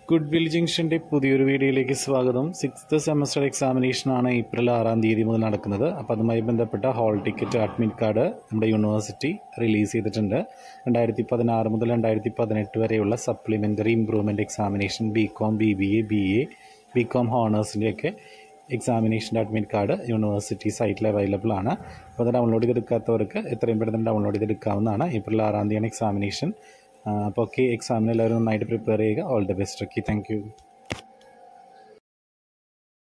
good will ജംഗ്ഷൻ്റെ പുതിയൊരു വീഡിയോയിലേക്ക് സ്വാഗതം സിക്സ്ത് സെമസ്റ്റർ എക്സാമിനേഷൻ ആണ് ഏപ്രിൽ ആറാം തീയതി മുതൽ നടക്കുന്നത് അപ്പോൾ അതുമായി ബന്ധപ്പെട്ട ഹാൾ ടിക്കറ്റ് അഡ്മിറ്റ് കാർഡ് നമ്മുടെ യൂണിവേഴ്സിറ്റി റിലീസ് ചെയ്തിട്ടുണ്ട് രണ്ടായിരത്തി പതിനാറ് മുതൽ രണ്ടായിരത്തി പതിനെട്ട് വരെയുള്ള supplementary improvement examination B com B B A B A B com ഹോണേഴ്സിൻ്റെയൊക്കെ എക്സാമിനേഷൻ്റെ അഡ്മിറ്റ് കാർഡ് യൂണിവേഴ്സിറ്റി സൈറ്റിൽ അവൈലബിൾ ആണ് അപ്പോൾ അത് ഡൗൺലോഡ് ചെയ്തെടുക്കാത്തവർക്ക് എത്രയും പെട്ടെന്ന് ഡൗൺലോഡ് ചെയ്തെടുക്കാവുന്നതാണ് ഏപ്രിൽ ആറാം തീയതിയാണ് എക്സാമിനേഷൻ അപ്പോൾ ഓക്കെ എക്സാമിന് എല്ലാവരും നന്നായിട്ട് പ്രിപ്പയർ ചെയ്യുക all the best okay thank U